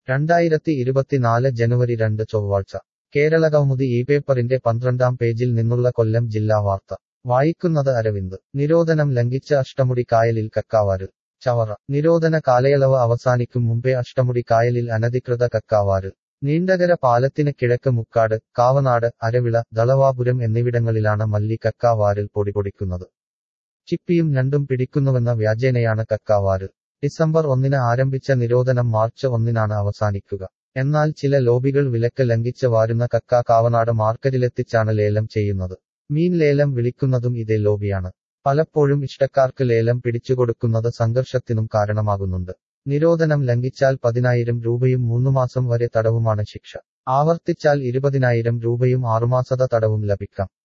രണ്ടായിരത്തി ഇരുപത്തിനാല് ജനുവരി രണ്ട് ചൊവ്വാഴ്ച കേരളകൗമുദി ഈ പേപ്പറിന്റെ പന്ത്രണ്ടാം പേജിൽ നിന്നുള്ള കൊല്ലം ജില്ലാ വാർത്ത വായിക്കുന്നത് അരവിന്ദ് നിരോധനം ലംഘിച്ച അഷ്ടമുടി കായലിൽ കക്കാവാര് ചവറ നിരോധന കാലയളവ് അവസാനിക്കും മുമ്പേ അഷ്ടമുടി കായലിൽ അനധികൃത കക്കാവാര് നീണ്ടകര പാലത്തിന് കിഴക്ക് മുക്കാട് കാവനാട് അരവിള ദളവാപുരം എന്നിവിടങ്ങളിലാണ് മല്ലി കക്കാവാരിൽ പൊടിപൊടിക്കുന്നത് ചിപ്പിയും ഞണ്ടും പിടിക്കുന്നുവെന്ന വ്യാജേനയാണ് കക്കാവാര് ഡിസംബർ ഒന്നിന് ആരംഭിച്ച നിരോധനം മാർച്ച് ഒന്നിനാണ് അവസാനിക്കുക എന്നാൽ ചില ലോബികൾ വിലക്ക് ലംഘിച്ച് വാരുന്ന കക്ക കാവനാട് മാർക്കറ്റിലെത്തിച്ചാണ് ലേലം ചെയ്യുന്നത് മീൻ ലേലം വിളിക്കുന്നതും ഇതേ ലോബിയാണ് പലപ്പോഴും ഇഷ്ടക്കാർക്ക് ലേലം പിടിച്ചുകൊടുക്കുന്നത് സംഘർഷത്തിനും കാരണമാകുന്നുണ്ട് നിരോധനം ലംഘിച്ചാൽ പതിനായിരം രൂപയും മൂന്നുമാസം വരെ തടവുമാണ് ശിക്ഷ ആവർത്തിച്ചാൽ ഇരുപതിനായിരം രൂപയും ആറുമാസത തടവും ലഭിക്കാം